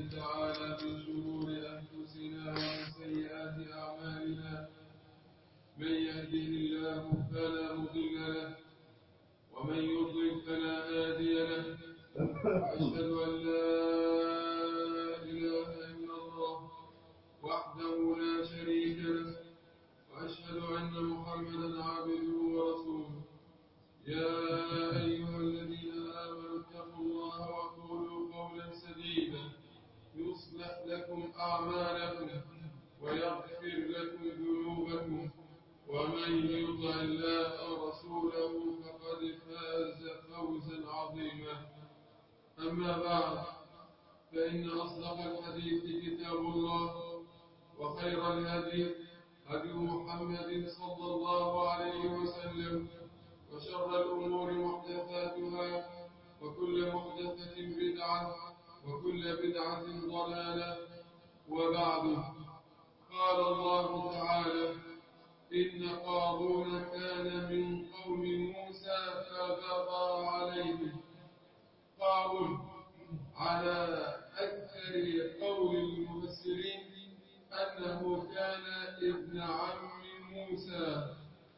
تعالى من شرور أنفسنا ومن سيئات أعمالنا من يهده الله فلا مضل له ومن يضلل فلا هادي له وأشهد أن لا إله إلا الله وحده لا شريك له وأشهد أن محمدا عبده ورسوله يا أيها الذين آمنوا اتقوا الله وقولوا قولا سديدا يصلح لكم أعمالكم ويغفر لكم ذنوبكم ومن يطع الله ورسوله فقد فاز فوزا عظيما أما بعد فإن أصدق الحديث كتاب الله وخير الهدي هدي محمد صلى الله عليه وسلم وشر الأمور محدثاتها وكل محدثة بدعة وكل بدعة ضلالة وبعد قال الله تعالى إن قارون كان من قوم موسى فبغى عليهم قارون على أكثر قول المفسرين أنه كان ابن عم موسى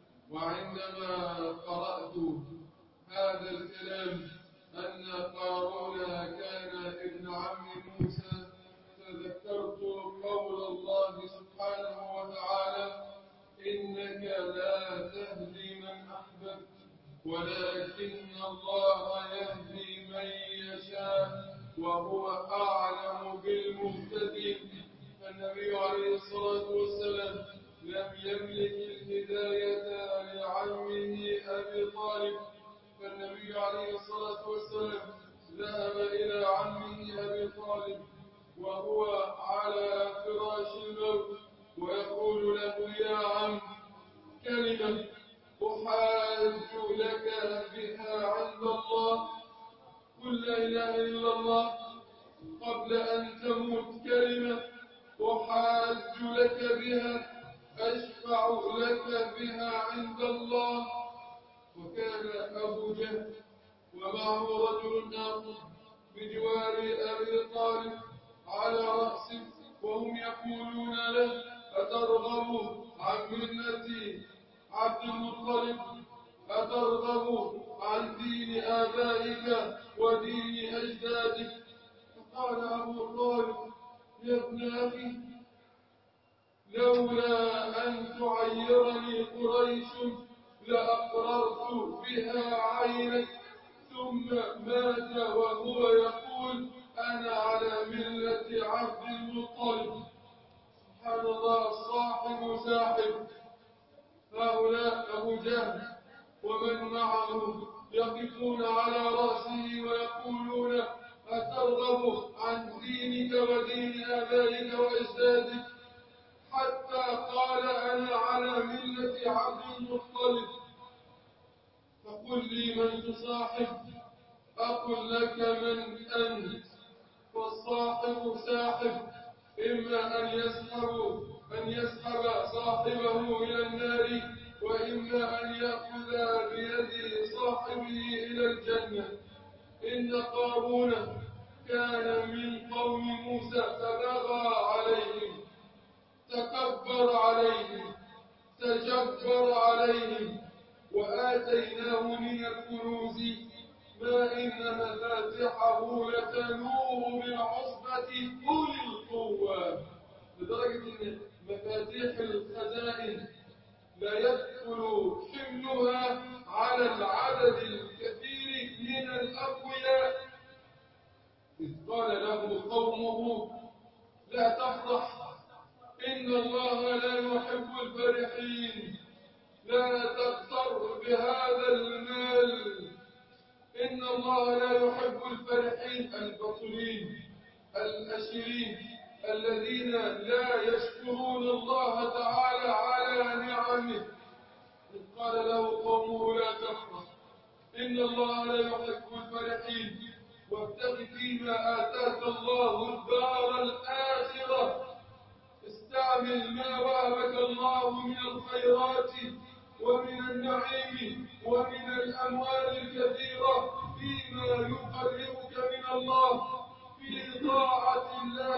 وعندما قرأت هذا الكلام أن قارون كان ابن عم موسى تذكرت قول الله سبحانه وتعالى إنك لا تهدي من أحببت ولكن الله يهدي من يشاء وهو أعلم بالمهتدين فالنبي عليه الصلاة والسلام لم يملك الهداية لعمه أبي طالب فالنبي عليه الصلاة والسلام ذهب إلى عمه أبي طالب وهو على فراش الموت ويقول له يا عم كلمة أحاج لك بها عند الله قل لا إله إلا الله قبل أن تموت كلمة أحاج لك بها أشفع لك بها عند الله وكان أبو جهل ومعه رجل آخر بجوار أبي طالب على رأسه وهم يقولون له أترغب عن ملة عبد المطلب أترغب عن دين آبائك ودين أجدادك فقال أبو طالب يا ابن أخي لولا أن تعيرني قريش لأقررت بها عينك ثم مات وهو يقول أنا على ملة عبد المطلب سبحان الله الصاحب ساحب هؤلاء أبو جهل ومن معه يقفون على رأسه ويقولون أترغب عن دينك ودين آبائك وأجدادك حتى قال أنا على ملة عبد المطلب فقل لي من تصاحب أقل لك من أنت والصاحب ساحب إما أن يسحب أن يسحب صاحبه إلى النار وإما أن يأخذ بيد صاحبه إلى الجنة إن قارون كان من قوم موسى فبغى عليهم تكبر عليهم تجبر عليهم وآتيناه من الكنوز ما إن مفاتحه لتنوء بالعصبة أولي القوة لدرجة أن مفاتيح الخزائن لا يدخل حملها على العدد الكثير من الأقوياء إذ قال له قومه لا تفرح إن الله لا يحب الفرحين لا تغتر بهذا المال إن الله لا يحب الفرحين البطلين الأشرين الذين لا يشكرون الله تعالى على نعمه إذ قال له قومه لا تفرح إن الله لا يحب الفرحين وابتغ فيما آتاك الله الدار الآخرة استعمل ما وهبك الله من الخيرات ومن النعيم ومن الأموال الكثيرة فيما يقربك من الله في طاعة الله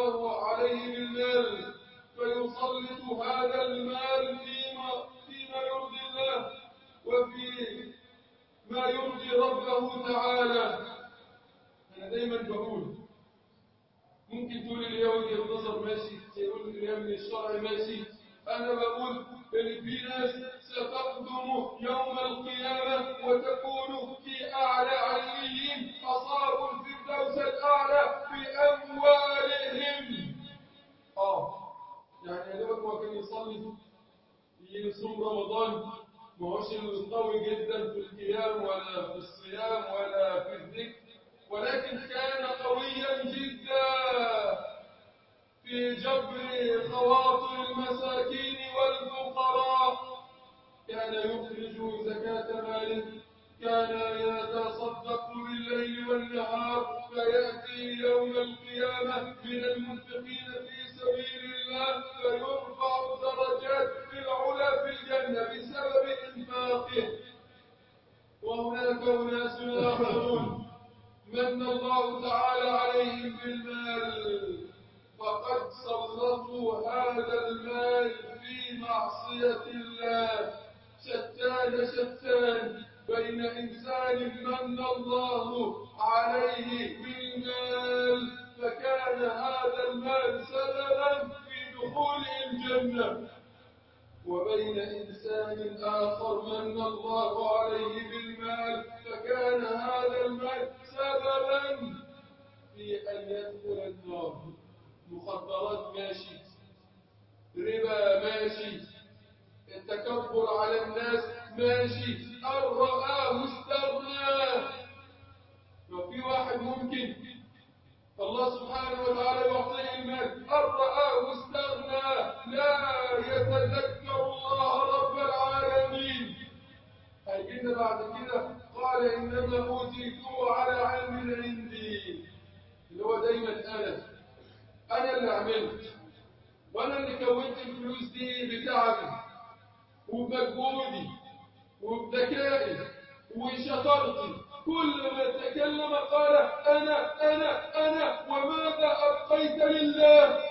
الله عليه بالمال فيسلط هذا المال فيما فيما يرضي الله وفي ما يرضي ربه تعالى أنا دايما بقول ممكن تقول اليوم النظر ماشي تقول اليوم الشرع ماشي أنا بقول إن في ناس ستقدم يوم القيامة وتكون في أعلى عليين أصاب الفردوس الأعلى بأموالهم آه يعني يا دوبك ما كان يصلي يصوم رمضان ما هوش القوي جدا في القيام ولا في الصيام ولا في الذكر ولكن كان قويا جدا في جبر خواطر المساكين والفقراء كان يخرج زكاة ماله كان يتصدق بالليل والنهار فيأتي يوم القيامة من المنفقين في سبيل الله فيرفع درجات في العلا في الجنة بسبب إنفاقه وهناك أناس آخرون من الله تعالى عليهم بالمال فقد سلطوا هذا المال في معصية الله شتان شتان بين إنسان من الله عليه بالمال فكان هذا المال سببا في دخول الجنة وبين إنسان آخر من الله عليه بالمال فكان هذا المال سببا في أن يدخل النار مخدرات ماشي ربا ماشي التكبر على الناس ماشي أن رآه استغنى وفي واحد ممكن الله سبحانه وتعالى يعطيه المال أن رآه استغنى لا يتذكر الله رب العالمين هيجينا بعد كده قال إنما أوتيته على علم عندي اللي هو دايما أنا أنا اللي عملت وأنا اللي كونت الفلوس دي بتعبي وبمجهودي وبذكائي وشطارتي كل ما تكلم قال أنا أنا أنا وماذا أبقيت لله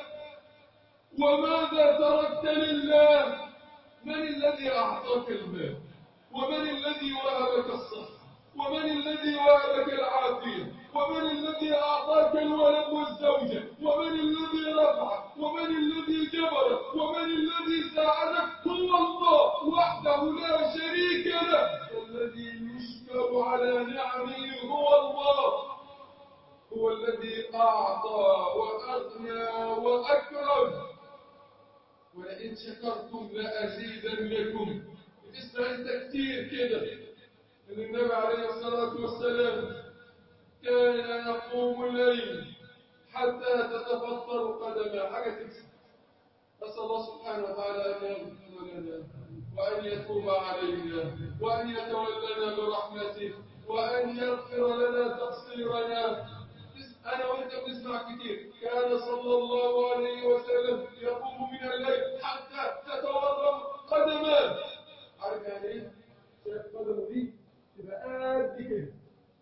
وماذا تركت لله من الذي أعطاك المال ومن الذي وهبك الصحة ومن الذي وهبك العافية ومن الذي أعطاك الولد والزوجة ومن الذي رفعك ومن الذي جبرك ومن الذي ساعدك هو الله وحده لا شريك له الذي يشكر على نعمه هو الله هو الذي أعطى وأغنى وأكرم ولئن شكرتم لأزيدنكم اسمع انت كتير كده ان النبي عليه الصلاة والسلام كان يقوم الليل حتى تتفطر قدمه حاجة تكسب أسأل الله سبحانه وتعالى أن يغفر لنا وأن يتوب علينا وأن يتولنا برحمته وأن يغفر لنا تقصيرنا أنا وأنت بنسمع كتير كان صلى الله عليه وسلم يقوم من الليل حتى تتورم قدماه عارف يعني إيه؟ شايف قدمه دي تبقى قد كده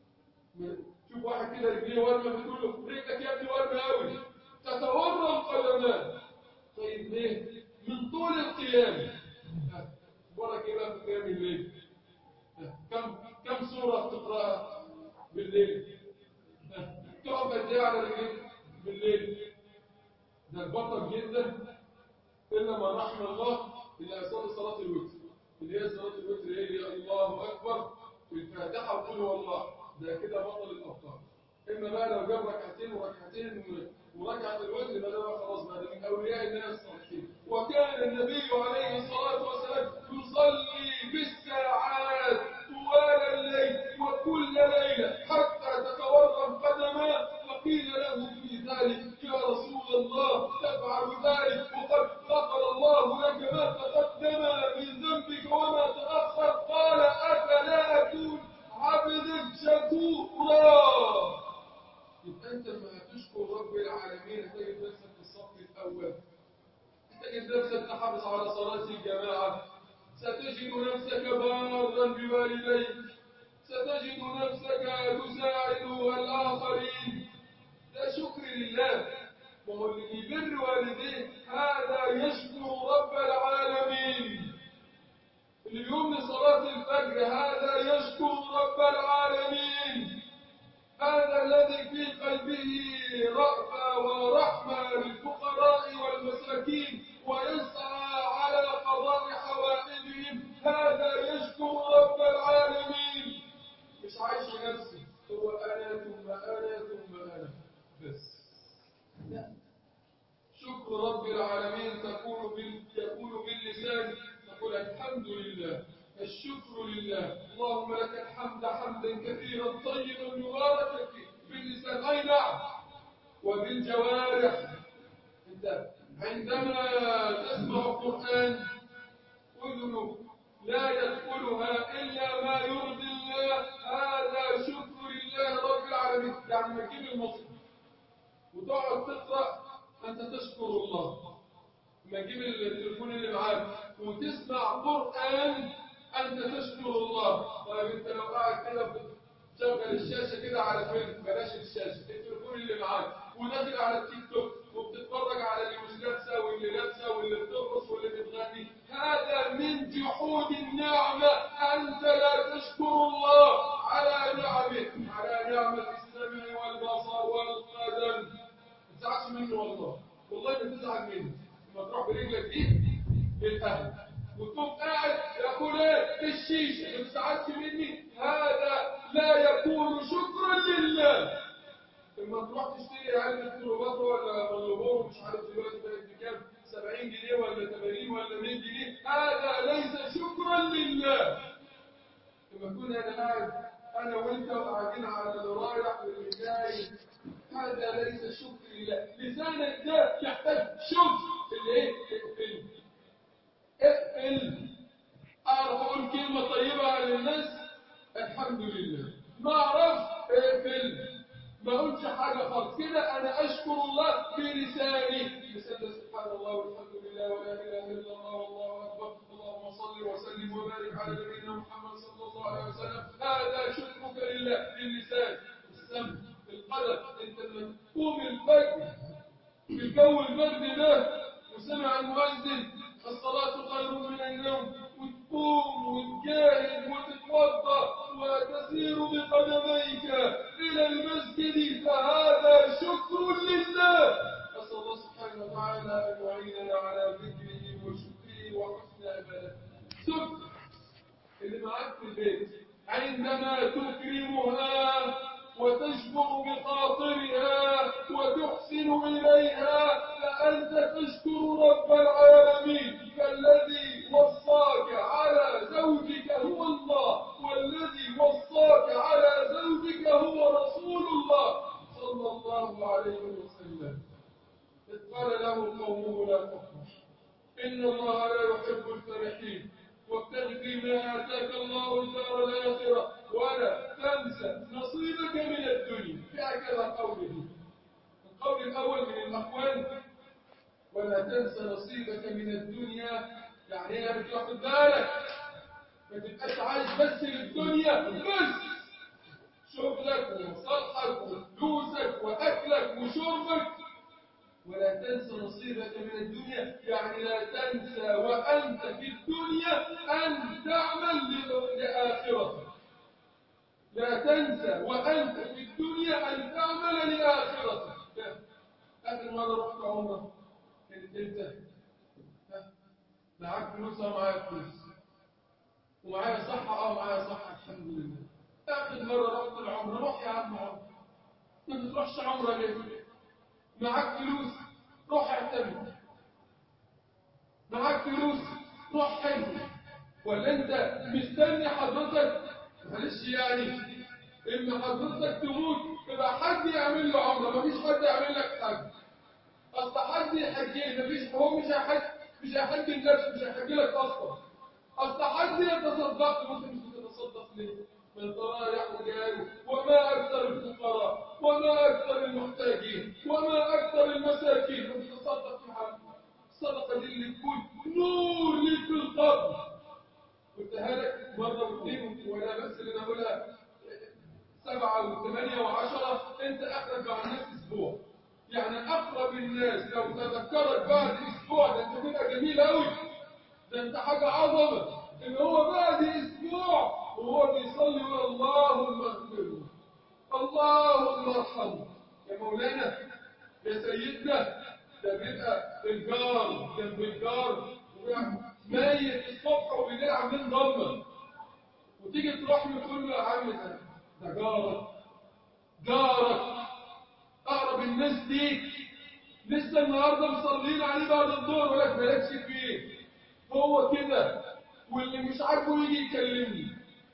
شوف واحد كده رجليه ورمه بتقول له رجلك يا ابني ورمه قوي تتورم قدماه طيب ليه؟ من طول القيام برك ايه بقى في قيام الليل كم كم سوره بتقراها بالليل تقف قد ايه على رجليك بالليل ده البطل جدا الا ما رحم الله اللي يصلي صلاه الوتر اللي هي صلاه الوتر ايه اللي الله اكبر والفاتحه وقل هو الله ده كده بطل الابطال اما بقى لو جاب ركعتين وركعتين وركعه الوتر يبقى ده بقى خلاص بقى ده من اولياء الناس الصالحين وكان النبي عليه الصلاه والسلام يصلي بالساعات طوال الليل وكل ليله حتى تتورم قدماه فقيل له في ذلك يا رسول الله تفعل ذلك وقد غفر الله لك ما تقدم من ذنبك وما تاخر قال افلا اكون عبدا شكورا يبقى انت لما تشكر رب العالمين تجد نفسك في الصف الاول تجد نفسك تحافظ على صلاه الجماعه ستجد نفسك بارا بوالديك ستجد نفسك تساعد الاخرين ده شكر لله وهو اللي بيبر والديه هذا يشكر رب العالمين اللي بيقوم لصلاة الفجر هذا يشكر رب العالمين هذا الذي في قلبه رأفة ورحمة للفقراء والمساكين ويسعى على قضاء حوائجهم هذا يشكر رب العالمين مش عايش لنفسه هو أنا ثم أنا ثم أنا بس لا شكر رب العالمين تقول بال... يقول باللسان تقول الحمد لله الشكر لله اللهم لك الحمد حمدا كثيرا طيبا مباركا فيه باللسان اي نعم وبالجوارح انت عندما تسمع القران اذنك لا يدخلها الا ما يرضي الله هذا شكر لله رب العالمين يعني ما تجيب المصحف وتقعد تقرا انت تشكر الله ما تجيب التليفون اللي معاك وتسمع قران أنت تشكر الله طيب أنت لو قاعد كده بتشغل الشاشة كده على فيلم بلاش الشاشة التليفون اللي معاك وداخل على التيك توك وبتتفرج على اللي مش لابسة واللي لابسة واللي بترقص واللي بتغني هذا من جحود النعمة أنت لا تشكر الله على نعمه على نعمة السمع والبصر والقدم ما تزعلش منه والله والله ما تزعل منه لما تروح برجلك دي للأهل وتقوم قاعد يقول ايه الشيشه ما تزعلش مني هذا لا يكون شكرا لله لما تروح تشتري علبه كيلوباترا ولا مليبور مش عارف دلوقتي بقت بكام 70 جنيه ولا 80 ولا 100 جنيه هذا ليس شكرا لله لما اكون انا قاعد انا وانت قاعدين على اللي رايح واللي جاي هذا ليس شكر لله لسانك ده يحتاج شكر اللي ايه الفيلم اقفل اعرف اقول كلمة طيبة للناس الحمد لله ما اعرفش اقفل ما اقولش حاجة خالص كده انا اشكر الله بلساني لسان سبحان الله والحمد لله ولا اله الا الله والله اكبر اللهم صل وسلم وبارك على نبينا محمد صلى الله عليه وسلم هذا شكرك لله باللسان السمع القلب انت لما تقوم الفجر في الجو البرد ده وسمع المؤذن الصلاة خير من النوم وتقوم وتجاهد وتتوضا وتسير بقدميك إلى المسجد فهذا شكر لله أسأل الله سبحانه وتعالى أن يعيننا على ذكره وشكره وحسن عبادته شكر اللي معاك في البيت عندما تكرمها وتشكر بخاطرها وتحسن إليها فأنت تشكر رب العالمين فالذي وصاك على زوجك هو الله والذي وصاك على زوجك هو رسول الله صلى الله عليه وسلم إذ قال له قومه لا تفرح إن الله لا يحب الفرحين وابتغ فيما آتاك الله الدار الآخرة ولا تنسى نصيبك من الدنيا هكذا قوله القول الأول من الأقوال ولا تنسى نصيبك من الدنيا يعني ايه بتاخد بالك ما تبقاش عايش بس للدنيا بس شغلك ومصالحك وفلوسك واكلك وشربك ولا تنسى نصيبك من الدنيا يعني لا تنسى وانت في الدنيا ان تعمل لاخرتك لا تنسى وانت في الدنيا ان تعمل لاخرتك اخر مره رحت عمره كانت امتى معاك فلوس اه معايا فلوس ومعايا صحة اه معايا صحة الحمد لله آخر مرة رحت العمرة روح يا عم عمرة ما بتروحش عمرة ليه؟ معاك فلوس روح اعتمد معاك فلوس روح حج ولا انت مستني حضرتك معلش يعني ان حضرتك تموت يبقى حد يعمل له عمرة مفيش حد يعمل لك حج اصل حد يحجي مفيش هو مش هيحج مش هيحج النفس مش هيحج لك اصلا اصل حد يتصدق ممكن مش تتصدق ليه من طرائح وجاره وما اكثر الفقراء وما اكثر المحتاجين وما اكثر المساكين وتتصدق في حاجه الصدقه دي اللي تكون نور ليك في القبر قلتها لك مره واثنين ولا بس اللي نقولها سبعه وثمانيه وعشره انت اخرك مع الناس اسبوع يعني أقرب الناس لو تذكرك بعد أسبوع ده أنت تبقى جميل أوي ده أنت حاجة عظمة إن هو بعد أسبوع وهو بيصلي يقول اللهم اغفره اللهم ارحمه يا مولانا يا سيدنا ده بيبقى الجار جنب الجار ميت الصبح وبالليل عاملين ضلمه وتيجي تروح له تقول له يا عم ده ده جارك جارك اقرب الناس ليك لسه النهارده مصلين عليه بعد الظهر ولا مالكش فيه هو كده واللي مش عاجبه يجي يكلمني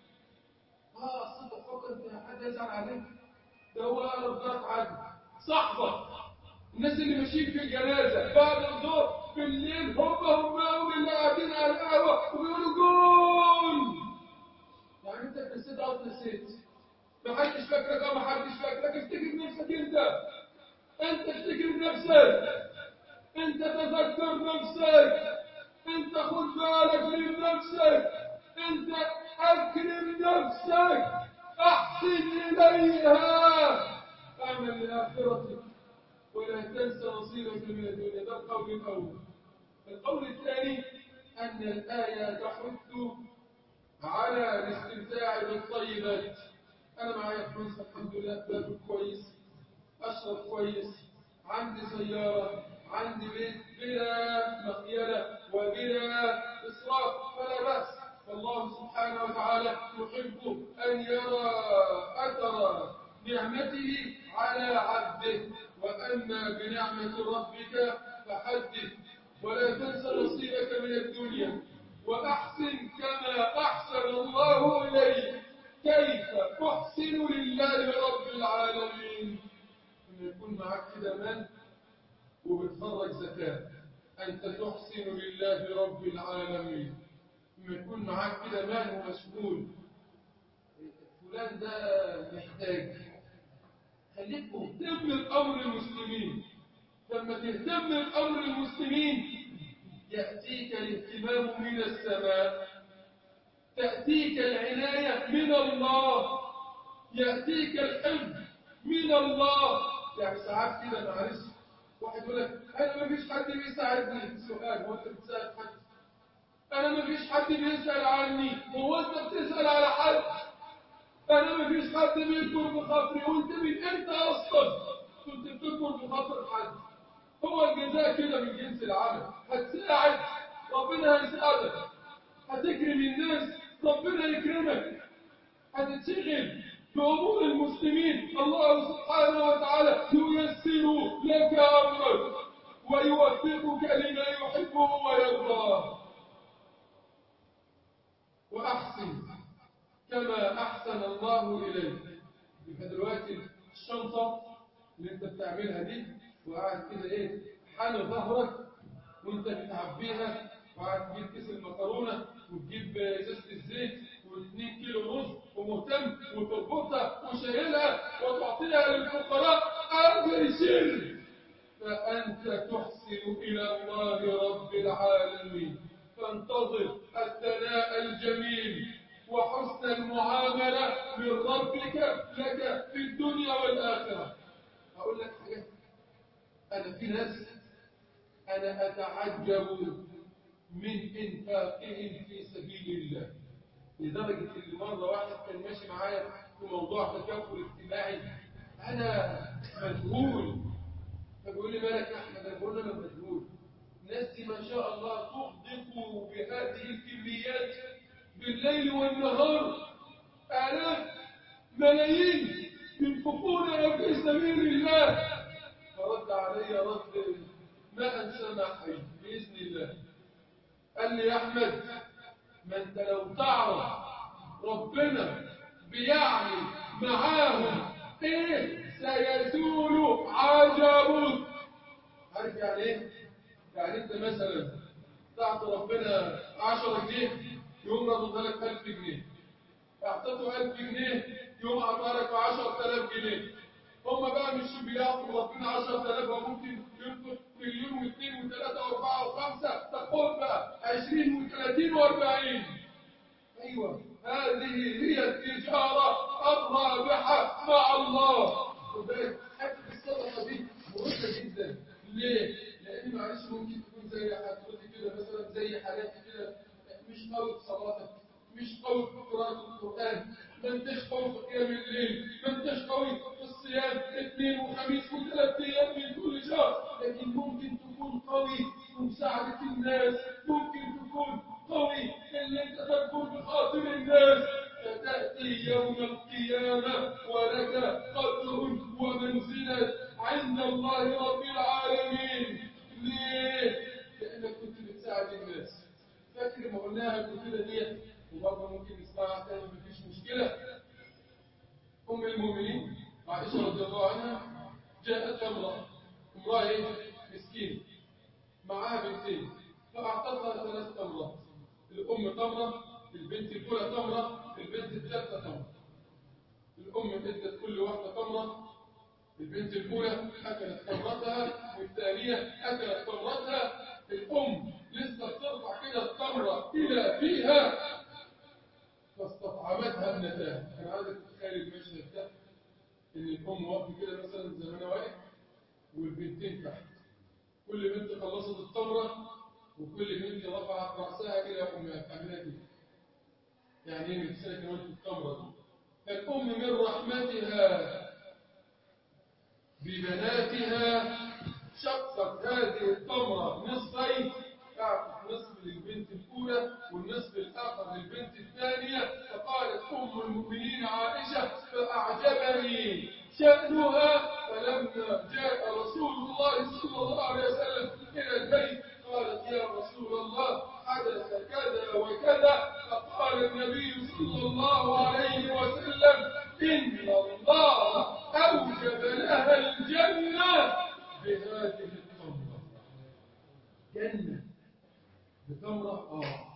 اه اصل انت تفكر انت حد يزعل عليك ده هو اقرب جارك عادي صاحبك الناس اللي ماشيين في الجنازه بعد الظهر بالليل هم هم هم اللي قاعدين على القهوه وبيقولوا جول يعني انت نسيت او نسيت ما حدش فاكرك او ما حدش فاكرك افتكر نفسك انت انت افتكر نفسك انت تذكر نفسك انت خد بالك من نفسك انت اكرم نفسك احسن اليها اعمل لاخرتك ولا تنسى نصيبك من الدنيا ده القول الاول القول الثاني ان الايه تحث على الاستمتاع بالطيبات انا معايا فلوس الحمد لله باكل كويس اشرب كويس عندي سياره عندي بيت بلا مخيله وبلا اسراف فلا باس والله سبحانه وتعالى يحب ان يرى اثر نعمته على عبده واما بنعمه ربك فحدث ولا تنس نصيبك من الدنيا وأحسن كما أحسن الله إليك كيف تحسن لله رب العالمين إن يكون معك كده مال وبتخرج زكاة أنت تحسن لله رب العالمين إن يكون معك كده مال ومشغول فلان ده محتاج خليك مهتم بأمر المسلمين لما تهتم بأمر المسلمين يأتيك الاهتمام من السماء تأتيك العناية من الله يأتيك الحفظ من الله يعني ساعات كده معلش واحد يقول لك أنا ما فيش حد بيساعدني سؤال هو أنت بتساعد حد أنا ما فيش حد بيسأل عني هو أنت بتسأل على حد أنا ما فيش حد بيذكر بخاطري وأنت من إمتى أصلا كنت بتذكر بخاطر حد هو الجزاء كده من جنس العمل هتساعد ربنا هيساعدك هتكرم الناس ربنا يكرمك هتتشغل بأمور المسلمين الله سبحانه وتعالى ييسر لك أمرك ويوفقك لما يحبه ويرضاه وأحسن كما أحسن الله إليك يبقى دلوقتي الشنطة اللي أنت بتعملها دي وقاعد كده ايه حال ظهرك وانت بتعبيها وقاعد تجيب كيس المكرونه وتجيب ازازه الزيت و2 كيلو رز ومهتم وتربطها وشايلها وتعطيها للفقراء ابشر فانت تحسن الى الله رب العالمين فانتظر الثناء الجميل وحسن المعامله من ربك لك في الدنيا والاخره اقول لك حاجه أنا في ناس أنا أتعجب من إنفاقهم في سبيل الله لدرجة إن مرة واحد كان ماشي معايا في موضوع تكافل اجتماعي أنا مذهول فبيقول لي مالك يا أحمد أنا بقول أنا مذهول الناس دي ما شاء الله تغدق بهذه الكميات بالليل والنهار آلاف ملايين ينفقونها في سبيل الله فرد علي رد ما أنسى ما حي بإذن الله قال لي يا أحمد ما أنت لو تعرف ربنا بيعمل معاهم إيه سيزول عجبك عارف يعني إيه؟ يعني أنت مثلا تعطي ربنا 10 جنيه يوم رضوا لك 1000 جنيه اعطيته 1000 جنيه يوم عطارك 10000 جنيه هم بقى مش بيعطوا ربنا 10000 وممكن ينفق مليون واثنين وثلاثة واربعة وخمسة تقول بقى 20 و30 و40 ايوه هذه هي التجارة الرابحة مع الله حتى الصدقة دي مرتب ليه؟ لأن معلش ممكن تكون زي حضرتك كده مثلا زي حالاتي كده مش قوي في صلاتك مش قوي في قراءة القرآن ما انتش قوي في قيام الليل ما انتش قوي في الصيام اثنين وخميس وثلاث ايام من كل شهر لكن ممكن تكون قوي في مساعدة الناس ممكن تكون قوي في ان انت تكون بخاطر الناس فتأتي يوم القيامة ولك قدر ومنزلة عند الله رب العالمين ليه؟ لأنك كنت بتساعد الناس فاكر ما قلناها قبل كده ديت وبرضه ممكن نسمعها تاني مفيش مشكلة أم المؤمنين عائشة رضي الله عنها جاءت امرأة امرأة إيه؟ مسكينة معاها بنتين فأعطتها ثلاث تمرات الأم تمرة البنت الأولى تمرة البنت الثالثة تمرة الأم ادت كل واحدة تمرة البنت الأولى أكلت تمرتها والثانية أكلت تمرتها الأم لسه بترفع كده التمرة إلى فيها فاستطعمتها ابنتها أنا عايزك تتخيل المشهد ده إن الأم واقفة كده مثلا زي ما أنا واقف والبنتين تحت كل بنت خلصت التمرة وكل بنت رفعت رأسها إلى أمها تعملها كده يعني ايه بتسلك كمان في التمرة دي فالأم من رحمتها ببناتها شقت هذه التمرة نصفين أعطت نصف للبنت الأولى والنصف الآخر للبنت الثانية فقالت أم المؤمنين عائشة فأعجبني شأنها فلما جاء رسول الله صلى الله عليه وسلم إلى البيت قالت يا رسول الله حدث كذا وكذا فقال النبي صلى الله عليه وسلم إن الله أوجب لها الجنة بهذه التمرة جنة بتمرة آه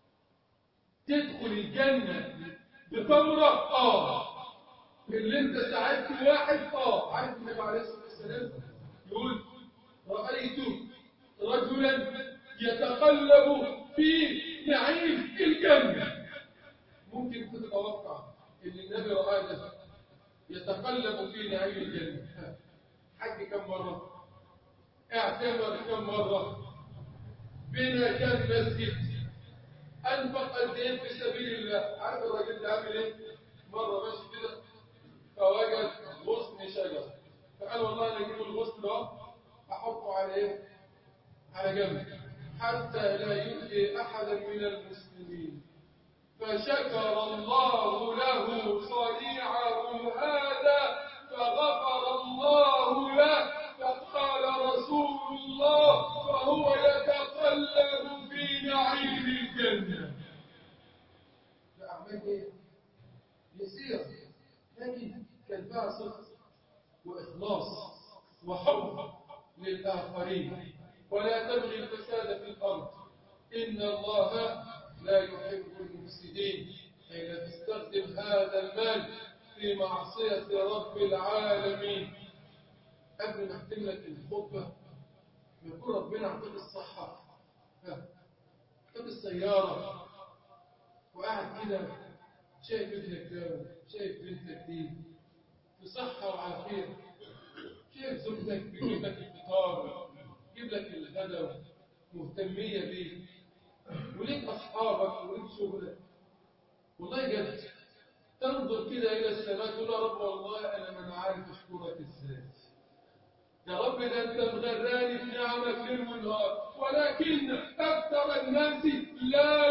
تدخل الجنة بتمرة آه اللي انت ساعدت واحد آه عارف النبي عليه الصلاة والسلام يقول رأيت رجلا يتقلب في نعيم الجنة ممكن تتوقع ان النبي رأى ده يتقلب في نعيم الجنة حج كم مرة اعتمر كم مرة بنا كم مسجد انفق قد ايه في سبيل الله عارف الراجل ده عامل ايه مرة ماشي كده فوجد غصن شجر فقال والله انا اجيب الغصن ده احطه على ايه على جنب حتى لا يؤذي احدا من المسلمين فشكر الله له صنيعه هذا فغفر الله له فقال رسول الله وهو يتقلب في نعيم الجنة فأعمل إيه؟ يسير لكن كان فيها صدق وإخلاص وحب للآخرين ولا تبغي الفساد في الأرض إن الله لا يحب المفسدين حين تستخدم هذا المال في معصية رب العالمين قبل ما اختم لك الخطبة يقول ربنا اعطيك الصحة خد السيارة وقاعد كده شايف ابنك ده شايف بنتك دي في صحة وعافية شايف زوجتك بتجيب لك الفطار تجيب لك الغداء مهتمية بيك وليك أصحابك وليك شغلك والله جد تنظر كده إلى السماء تقول يا رب والله أنا ما أنا عارف أشكرك إزاي يا رب ده أنت مغراني بنعمك ليل ونهار ولكن أكثر الناس لا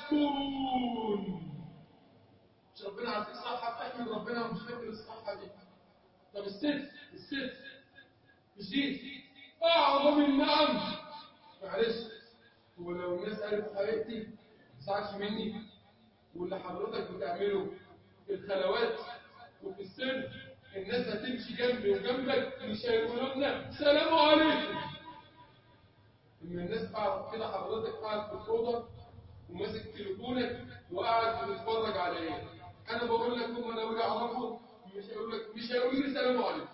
يشكرون مش ربنا عارفين صحة تحمد ربنا ومش فاكر الصحة دي طب الست الست مش دي أعظم النعم معلش ولو الناس عرفت حقيقتي ما تزعلش مني واللي حضرتك بتعمله في الخلوات وفي السر الناس هتمشي جنبي وجنبك مش هيقولوا لنا سلام عليكم لما الناس قاعد كده حضرتك قاعد في الاوضه وماسك تليفونك وقاعد بتتفرج على ايه انا بقول لك هم لو يعرفوا مش هيقول لك مش هيقولوا لي سلام عليكم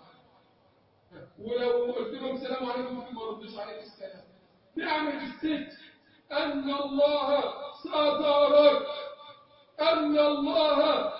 ولو قلت لهم سلام عليكم ممكن ما ردش عليك السلام نعمة الست أن الله سترك أن الله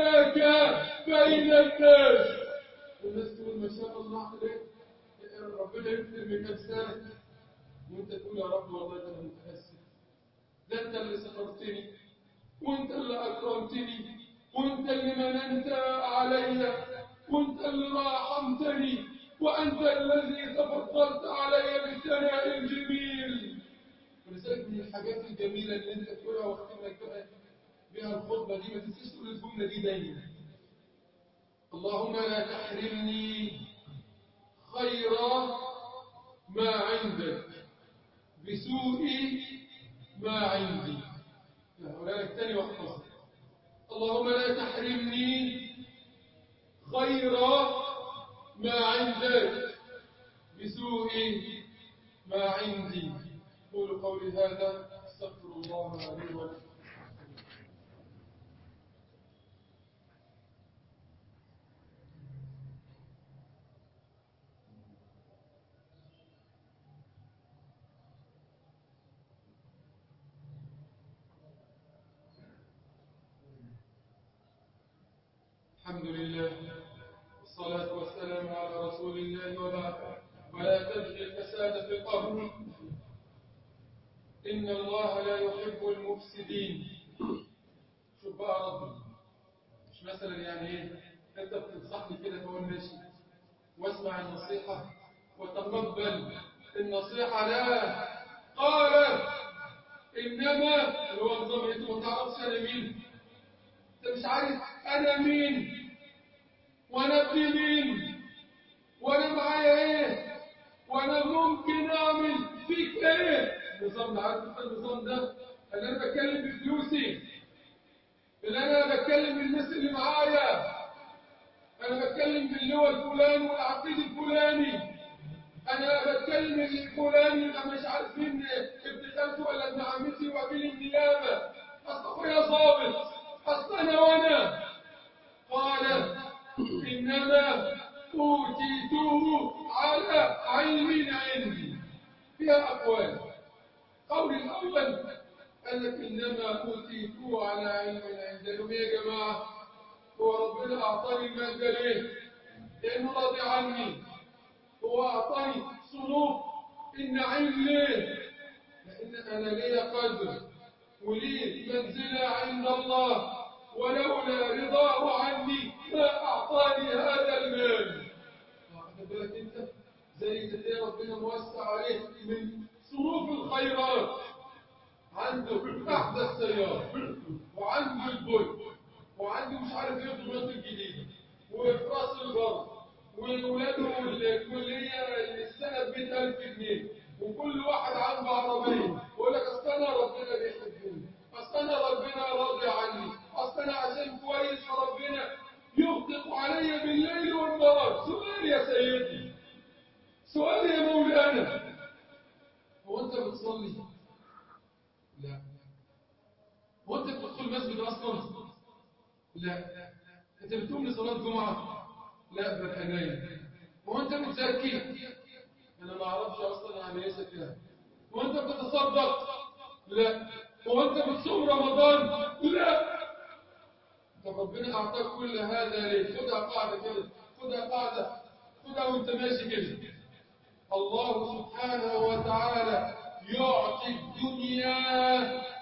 جملك بين الناس والناس تقول ما شاء الله عليك ربنا يكثر من امثالك وانت تقول يا رب والله ده انا متاسف ده انت اللي سترتني وانت اللي اكرمتني وانت اللي مننت علي وانت اللي راحمتني وانت الذي تفضلت علي بالثناء الجميل ولذلك من الحاجات الجميله اللي انت تقولها واختم لك بقى بها الخطبه دي ما تنساش تقول الجمله دي دايما اللهم لا تحرمني خير ما عندك بسوء ما عندي هقولها لك تاني واحفظها اللهم لا تحرمني خير ما عندك بسوء ما عندي قولوا قولي هذا استغفر الله لي ولكم الحمد لله والصلاة والسلام على رسول الله وبعد ولا تبغي الفساد في الأرض إن الله لا يحب المفسدين شوف بقى ربي مش مثلا يعني ايه انت بتنصحني كده فاقول ماشي واسمع النصيحة وتقبل النصيحة لا قال إنما اللي هو نظام انت ما تعرفش أنا مين انت مش عارف أنا مين وأنا ابن مين وأنا معايا إيه وأنا ممكن أعمل فيك إيه النظام ده عارف النظام ده اللي أنا بتكلم بفلوسي اللي أنا بتكلم بالناس اللي معايا أنا بتكلم باللواء الفلاني والعقيد الفلاني أنا بتكلم الفلاني يبقى مش عارفين ابن خالتي ولا ابن عمتي وكيل النيابة أصل أخويا ظابط أصل أنا وأنا قال إنما أوتيته على علم عندي فيها أقوال قول الأول قال لك إنما أوتيته على علم عندي لهم يا جماعة هو ربنا أعطاني المال ده ليه؟ لأنه راضي عني هو أعطاني صنوف النعيم ليه؟ لأن أنا لي قدر ولي منزلة عند الله ولولا رضاه عني ما أعطاني هذا المال واخد بالك أنت زي اللي ربنا موسع عليه من صنوف الخيرات عنده أحدث سيارة وعنده البيت وعنده مش عارف ايه الدمياط الجديدة وفي راس البر وولاده الكلية السنة ب 100000 جنيه وكل واحد عنده عربية ويقول لك أصل أنا ربنا بيحبني أصل أنا ربنا راضي عني أصل أنا عشان كويس فربنا يغدق علي بالليل والنهار سؤال يا سيدي سؤال يا مولانا هو أنت بتصلي؟ لا هو أنت بتدخل مسجد أصلا؟ لا أنت بتقوم لصلاة جمعة؟ لا بل أنايم هو أنت بتزكي؟ أنا ما أعرفش أصلا يعني إيه زكاة هو أنت بتتصدق؟ لا هو أنت بتصوم رمضان؟ لا طب ربنا أعطاك كل هذا ليه؟ خدها قاعدة كده خدها قاعدة خدها وأنت ماشي كده الله سبحانه وتعالى يعطي الدنيا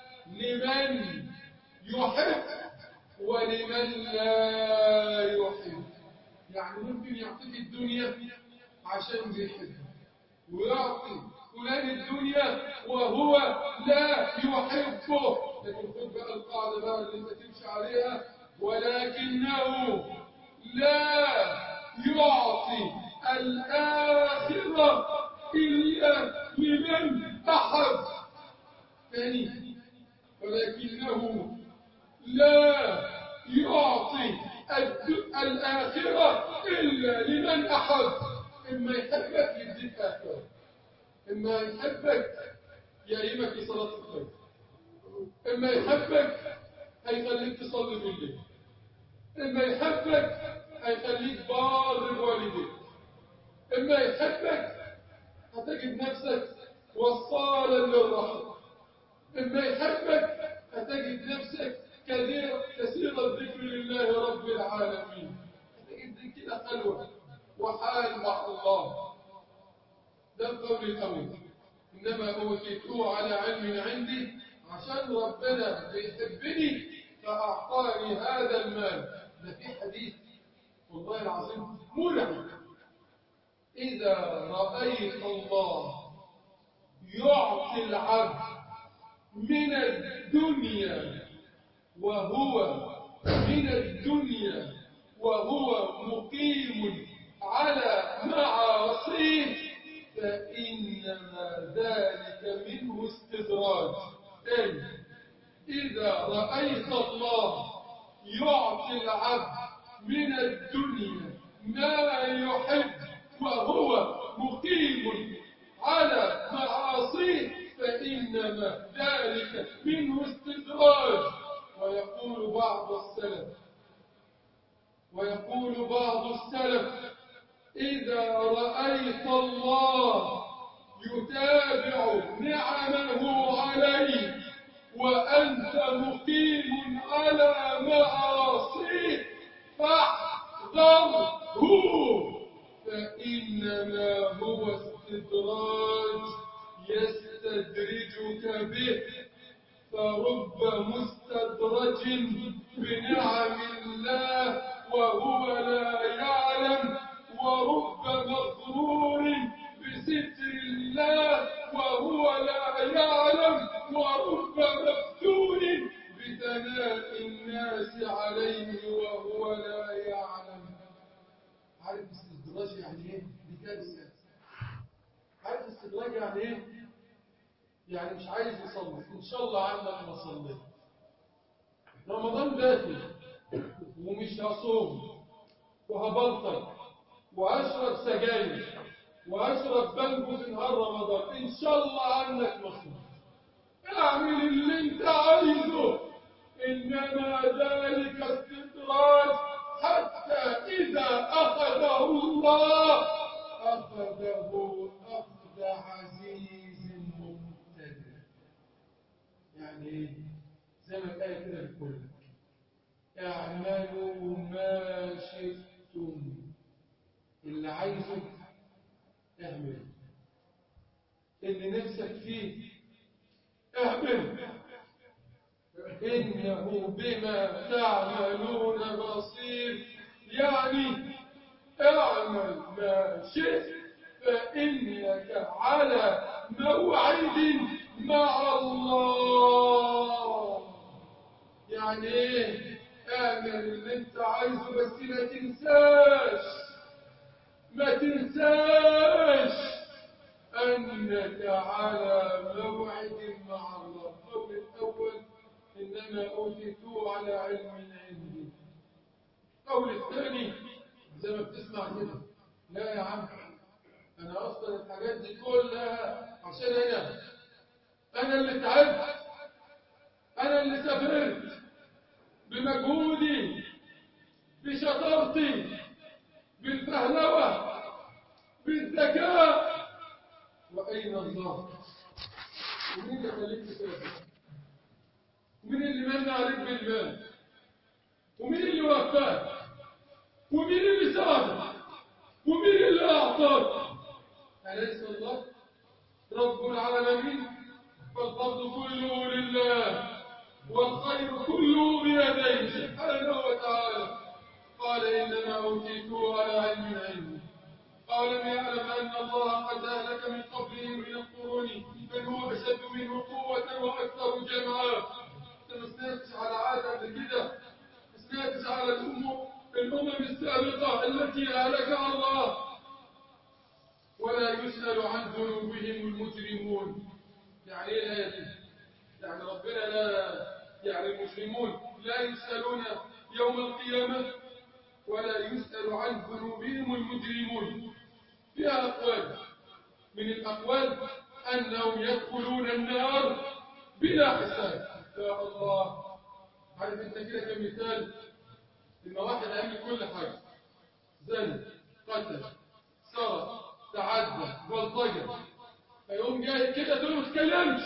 لمن يحب ولمن لا يحب يعني ممكن يعطيك الدنيا عشان بيحبك ويعطي فلان الدنيا وهو لا يحبه لكن خد بقى القاعدة بقى اللي انت تمشي عليها ولكنه لا يعطي الآخرة إلا لمن أحب ثاني ولكنه لا يعطي الآخرة إلا لمن أحب إما يحبك يديك آخرة إما يحبك يعيمك في صلاة الخير إما يحبك هيخليك تصلي بالليل إما يحبك هيخليك بار بوالديك إما يحبك هتجد نفسك وصالا للرحمة إما يحبك هتجد نفسك كثير كثير الذكر لله رب العالمين هتجد كده خلوة وحال مع الله ده القول الأول إنما أوتيته على علم عندي عشان ربنا بيحبني فأعطاني هذا المال ده في حديث والله العظيم مرعب إذا رأيت الله يعطي العبد من الدنيا وهو من الدنيا وهو مقيم على معاصيه فإنما ذلك منه استدراج أي إذا رأيت الله يعطي العبد من الدنيا ما يحب وهو مقيم على معاصيه فإنما ذلك منه استدراج ويقول بعض السلف ويقول بعض السلف إذا رأيت الله يتابع نعمه عليك وأنت مقيم على معاصيه فاحذره فإنما هو استدراج يستدرجك به فرب مستدرج بنعم الله وهو لا يعلم ورب مغرور بستر الله وهو لا يعلم ورب مفتون بثناء الناس عليه وهو لا يعلم عارف استدراج يعني ايه؟ دي كارثه عارف استدراج يعني ايه؟ يعني مش عايز يصلي ان شاء الله عنك ما صليت رمضان داخل ومش هصوم وهبلطج وهشرب سجاير وهشرب بنجو في نهار رمضان ان شاء الله عنك ما صوم اعمل اللي انت عايزه انما ذلك استدراج حتى اذا اخذه الله اخذه اخذ عزيز مقتدر يعني زي ما الآية كده بتقول لك اعملوا ما شئتم اللي عايزه اعمل اللي نفسك فيه اعمل إنه بما تعملون بصير يعني اعمل ما شئت فإنك على موعد مع الله يعني ايه اعمل اللي انت عايزه بس ما تنساش ما تنساش انك على موعد مع الله القول الاول انما اوتيتوه على علم عندي القول الثاني زي ما بتسمع كده لا يا عم انا اصلا الحاجات دي كلها عشان انا انا اللي تعبت انا اللي سافرت بمجهودي بشطارتي بالفهلوه بالذكاء واين الله ومين اللي خليك تسافر ومين اللي من عليك بالمال ومين اللي وفاك ومين اللي ساعدك ومين اللي اعطاك أليس الله رب العالمين فالفضل كله لله والخير كله بيديه سبحانه وتعالى قال إنما أوتيته على علم عندي أولم يعلم أن الله قد أهلك من قبله من القرون من هو أشد منه قوة وأكثر جمعا ما سمعتش على عادة قبل كده ما سمعتش على الأمم الأمم السابقة التي أهلكها الله ولا يسأل عن ذنوبهم المجرمون يعني ايه الآية دي؟ يعني ربنا لا يعني المسلمون لا يسألون يوم القيامة ولا يسأل عن ذنوبهم المجرمون فيها أقوال من الأقوال أنهم يدخلون النار بلا حساب يا الله عارف انت كده كمثال لما واحد عمل كل حاجة زن قتل سرق تعدى بلطجة فيقوم جاي كده تقول له ما تتكلمش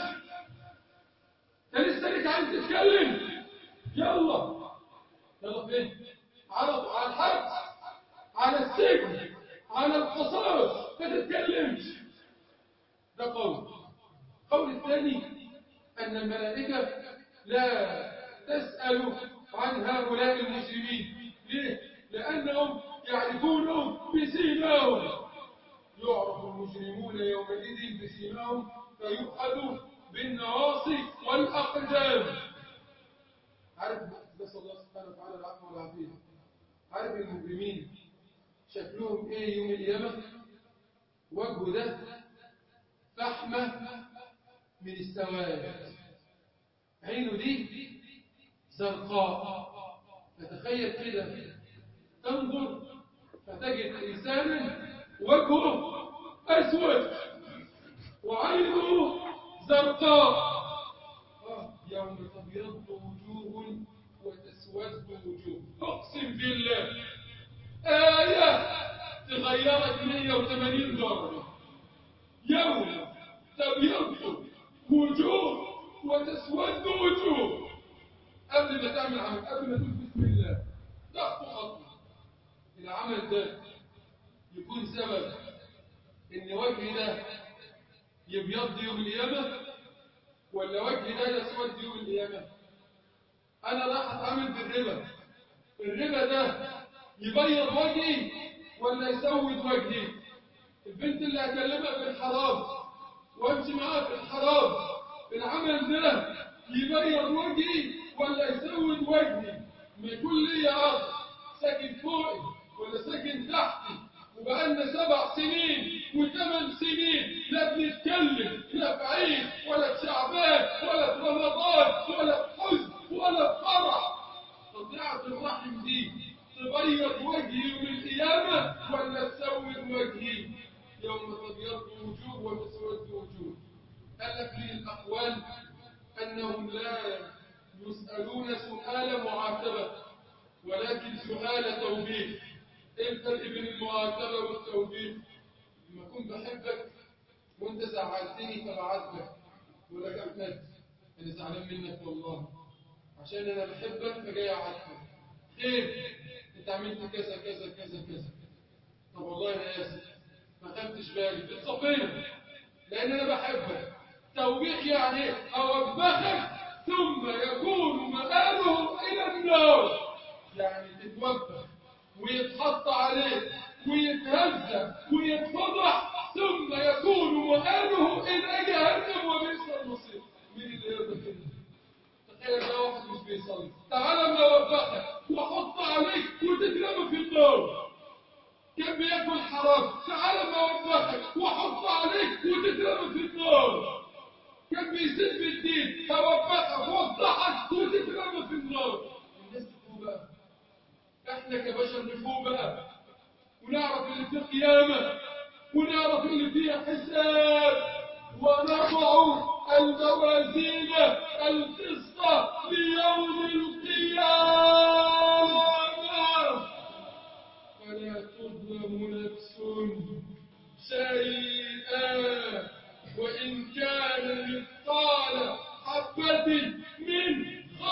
انت لسه لك عايز تتكلم يلا يلا فين على على الحبس على السجن على القصاص ما تتكلمش ده قول قول الثاني أن الملائكة لا تسأل عن هؤلاء المجرمين ليه؟ لأنهم يعرفونهم بسيماهم يعرف المجرمون يومئذ بسيماهم فيؤخذ بالنواصي والأقدام عارف بس الله سبحانه وتعالى العفو والعافية عارف المجرمين شكلهم ايه يوم القيامة وجهه ده فحمة من السواد عينه دي زرقاء فتخيل كده تنظر فتجد إنسانا وجهه أسود وعينه زرقاء يوم تبيض وجوه وتسود وجوه أقسم بالله آية تغيرت 180 درجة يوم تبيض وجوه وتسود وجوه قبل ما تعمل عمل قبل ما تقول بسم الله تخطو خطوة العمل ده يكون سبب ان وجهي ده يبيض يوم القيامة ولا وجهي ده يسود يوم القيامة انا راح اتعامل بالربا الربا ده يبيض وجهي ولا يسود وجهي البنت اللي هكلمها في الحرام وامشي معاها في الحرام العمل ده يبيض وجهي ولا يسود وجهي ما يكون لي ارض ساكن فوقي ولا ساكن تحتي وبقالنا سبع سنين وثمان سنين لا بنتكلم لا في عيد ولا في شعبان ولا في رمضان ولا في حزن ولا في فرح قطيعة الرحم دي تبيض وجهي يوم القيامة ولا تسود وجهي يوم تبيض وجوه وتسود وجوه ألف لي الأقوال أنهم لا يسألون سؤال معاتبة ولكن سؤال توبيخ ايه الفرق بين المعاتبة والتوبيخ لما كنت بحبك وانت زعلتني فبعاتبك ولا كم كذب انا زعلان منك والله عشان انا بحبك فجاي اعاتبك خير انت عملت كذا كذا كذا كذا طب والله انا اسف ما خدتش بالي بتصفينا لان انا بحبك توبيخ يعني اوبخك ثم يكون مآله الى النار يعني تتوبخ ويتحط عليه ويتهزى ويتفضح ثم يكون مآله إلى جهنم وبئس المصير مين اللي يرضى كده؟ تخيل ده واحد مش بيصلي تعالى اما اوبخك واحط عليك وتترمى في النار كان بياكل حرام تعالى اما اوبخك واحط عليك وتترمى في النار كان بيسب الدين اوبخك واوضحك وتترمى في النار الناس تفوق بقى احنا كبشر نفوق بقى ونعرف اللي فيه قيامة ونعرف اللي فيه حساب ونضع الموازين القسط ليوم القيامة فلا تظلم نفس شيئا وإن كان مثقال حبة من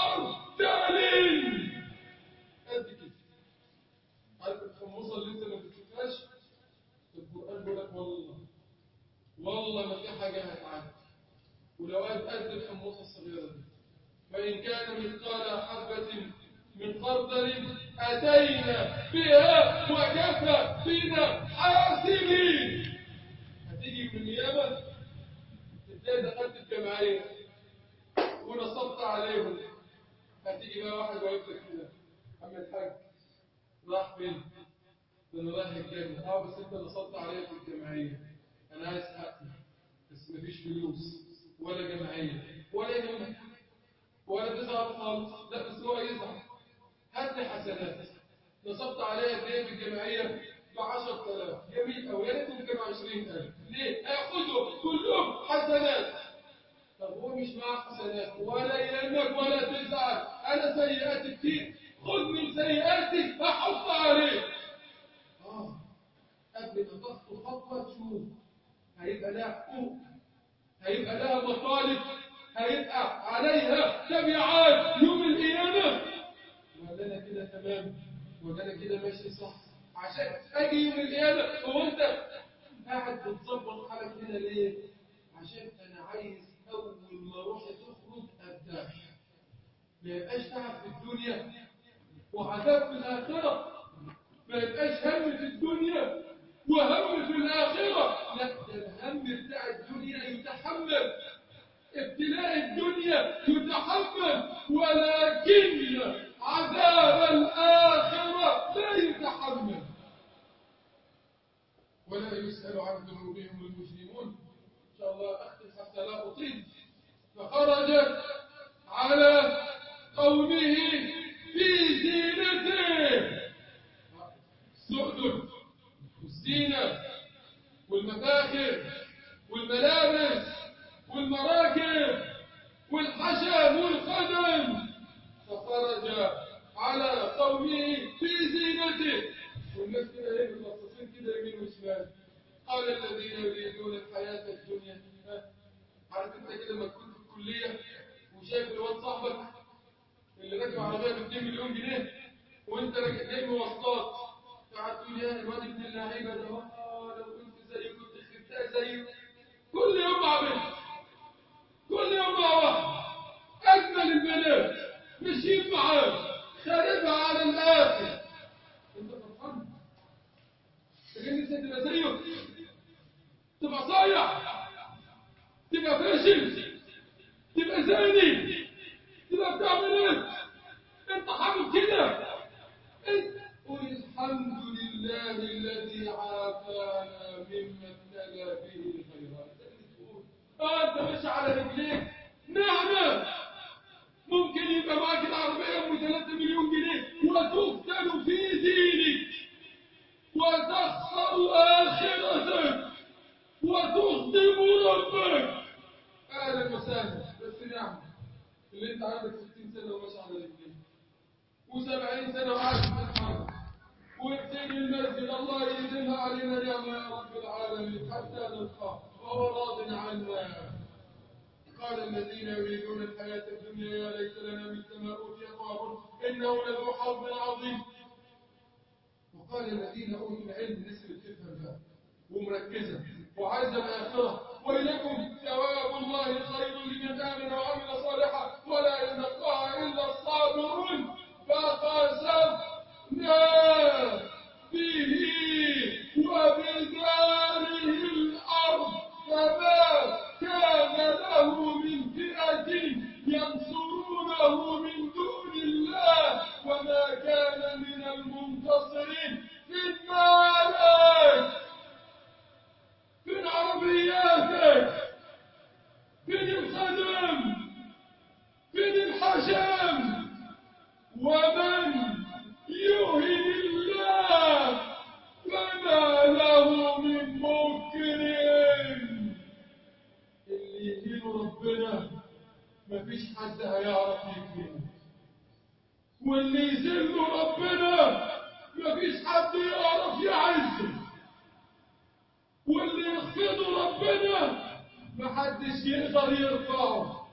خردل قد كده عارف الحمصة اللي انت ما بتشوفهاش القرآن بيقول لك والله والله ما في حاجة هتعدي ولو قد قد الحمصة الصغيرة دي وإن كان مثقال حبة من خردل أتينا بها وكفى بنا حاسبين هتيجي من اليمن تلاقي دخلت الجمعية ونصبت عليهم هتيجي بقى واحد واقف لك كده عم الحاج راح فين؟ ده انا رايح الجنة اه بس انت نصبت عليا في الجمعية انا عايز حقي بس مفيش فلوس ولا جمعية ولا يهمك ولا تزعل خالص لا بس هو يزعل هات لي حسنات نصبت عليا قد ايه في الجمعية ب 10000 جميل قوي يا ريتهم كانوا 20000 ليه؟ هياخدوا كلهم حسنات طب هو مش معاه حسنات ولا يهمك ولا تزعل انا سيئاتي كتير خذ من سيئاتي احط عليك اه قبل ما تخطو خطوه تشوف هيبقى لها حقوق هيبقى لها مطالب هيبقى عليها تبعات يوم القيامه ولا انا كده تمام ولا انا كده ماشي صح عشان اجي يوم القيامه هو انت قاعد بتظبط حالك هنا ليه عشان انا عايز اول ما روحي تخرج ارتاح ما يبقاش تعب في الدنيا وعذاب في الاخره ما يبقاش هم في الدنيا وهم في الاخره لا ده الهم بتاع الدنيا يتحمل ابتلاء الدنيا يتحمل ولكن عذاب الآخرة لا يتحمل ولا يسأل عن ذنوبهم المجرمون إن شاء الله أختم حتى لا أطيل فخرج على قومه في زينته السؤدد والزينة والمفاخر والملابس والمراكب والحشم والخدم فخرج على قومه في زينته والناس كده ايه متلصصين كده يمين وشمال قال الذين يريدون الحياة الدنيا ها؟ عارف انت كده لما تكون في الكلية وشايف الواد صاحبك اللي راكب عربية ب 2 مليون جنيه وانت راكب جاي مواصلات قاعد تقول يا الواد ابن اللعيبة ده آه، لو كنت زيه كنت خدتها زيه كل يوم مع بنت كل يوم مع واحد أجمل البنات ماشيين معاه خاربها على الآخر أنت فرحان لكن أنت تبقى زيه تبقى صايع تبقى فاشل تبقى زاني تبقى بتعمل ايه انت حابب كده انت قل الحمد لله الذي عافانا مما ابتلى به الخيرات اه انت ماشي على رجليك نعمة ممكن يبقى معاك العربية ب 3 مليون جنيه وتفتن في دينك وتخسر آخرتك وتخدم ربك أهلا وسهلا بس نعم اللي انت عندك 60 سنة وماشي على رجليك و70 سنة وقاعد تتحرك وبتيجي المسجد الله يديمها علينا نعمة يا رب العالمين حتى نلقاه وهو راض عنا قال الذين يريدون الحياة الدنيا يا ليت لنا مثل ما أوتي قارون إنه لذو حظ عظيم وقال الذين أوتوا العلم نسبة تفهم بقى ومركزة وعايزة الآخرة وإليكم ثواب الله خير لمن آمن وعمل صالحا ولا يلقاها إلا الصابرون فخسفنا به وبداره الأرض فما كان له من فئة ينصرونه من دون الله وما كان من المنتصرين في النار فين عربياتك فين الخدم فين الحشم ومن يهن الله فما له من مكرم اللي يهين ربنا مفيش حد هيعرف يكرمه واللي يذل ربنا مفيش حد يعرف يعزه واللي يخفض ربنا محدش يقدر يرفعه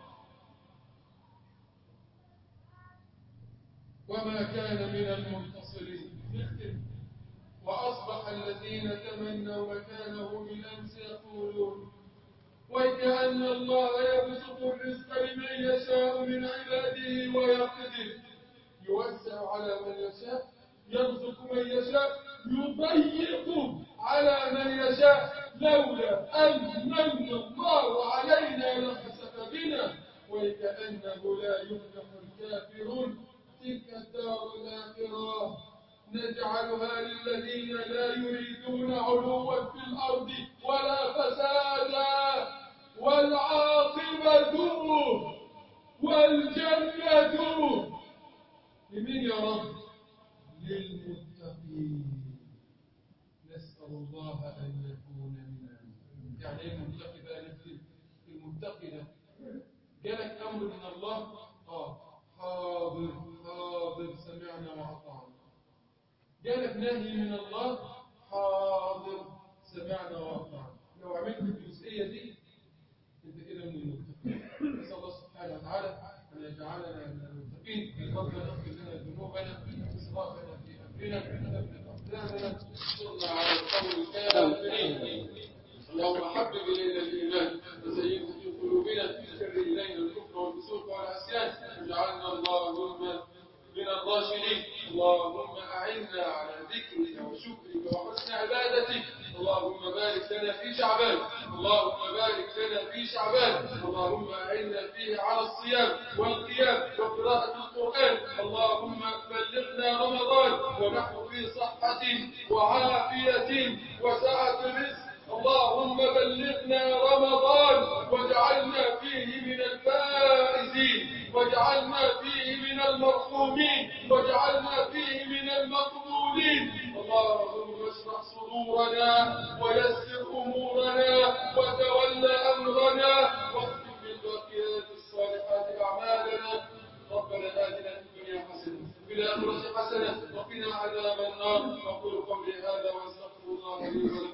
وما كان من المنتصرين نختم وأصبح الذين تمنوا مكانه بالأمس يقولون وكأن الله يبسط الرزق لمن يشاء من عباده ويقدر يوسع على من يشاء يرزق من يشاء يضيق على من يشاء لولا أن من الله علينا لخسف بنا وكأنه لا يفلح الكافرون تلك الدار الآخرة نجعلها للذين لا يريدون علوا في الأرض ولا فسادا والعاقبة والجنة لمن يا رب للمتقين نسأل الله أن يكون منا يعني ايه المتقي بقى نكتب المتقي ده جالك أمر من الله آه حاضر حاضر سمعنا وأطعنا جالك نهي من الله حاضر سمعنا وأطعنا لو عملت الجزئية دي انت كده من المتقين نسأل الله سبحانه وتعالى أن يجعلنا من المتقين ربنا اغفر لنا ذنوبنا وإسرافنا في أمرنا ثبت أقدامنا انصرنا على القوم الكافرين اللهم حبب إلينا الإيمان وزينه الراشدين اللهم أعنا على ذكرك وشكرك وحسن عبادتك اللهم بارك لنا في شعبان اللهم بارك لنا في شعبان اللهم أعنا فيه على الصيام والقيام وقراءة القرآن اللهم بلغنا رمضان ونحن في صحة وعافية وسعة رزق اللهم بلغنا رمضان واجعلنا فيه من الفائزين واجعلنا فيه من المرحومين واجعلنا فيه من المقبولين اللهم اشرح صدورنا ويسر امورنا وتولى امرنا واختم بالباقيات الصالحات اعمالنا ربنا اتنا في الدنيا حسنه وفي الاخره حسنه وقنا عذاب النار اقول قولي هذا واستغفر الله لي ولكم